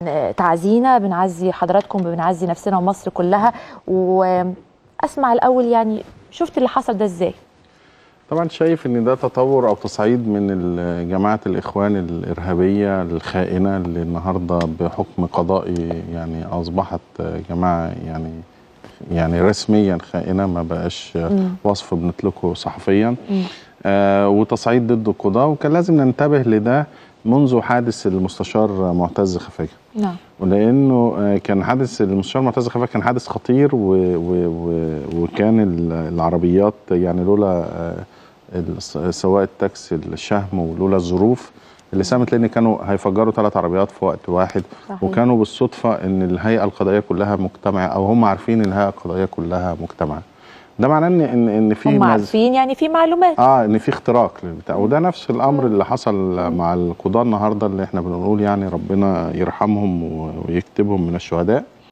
تعزينا بنعزي حضراتكم بنعزي نفسنا ومصر كلها واسمع الاول يعني شفت اللي حصل ده ازاي طبعا شايف ان ده تطور او تصعيد من ال- جماعه الاخوان الارهابيه الخائنه اللي النهارده بحكم قضائي يعني اصبحت جماعه يعني يعني رسميا خائنه ما بقاش وصف بنطلقه صحفيا آه وتصعيد ضد القضاه وكان لازم ننتبه لده منذ حادث المستشار معتز خفاجه نعم ولانه آه، كان حادث المستشار معتز خفاجه كان حادث خطير و و و وكان ال- العربيات يعني لولا آه، الس- سواق التاكسي الشهم ولولا الظروف اللي ساهمت لان كانوا هيفجروا ثلاث عربيات في وقت واحد صحيح. وكانوا بالصدفه ان الهيئه القضائيه كلها مجتمعه او هم عارفين الهيئه القضائيه كلها مجتمعه ده معناه ان ان ان في هم مز- عارفين يعني في معلومات اه ان في اختراق للبتاع وده نفس الامر اللي حصل مع القضاه النهارده اللي احنا بنقول يعني ربنا يرحمهم و- ويكتبهم من الشهداء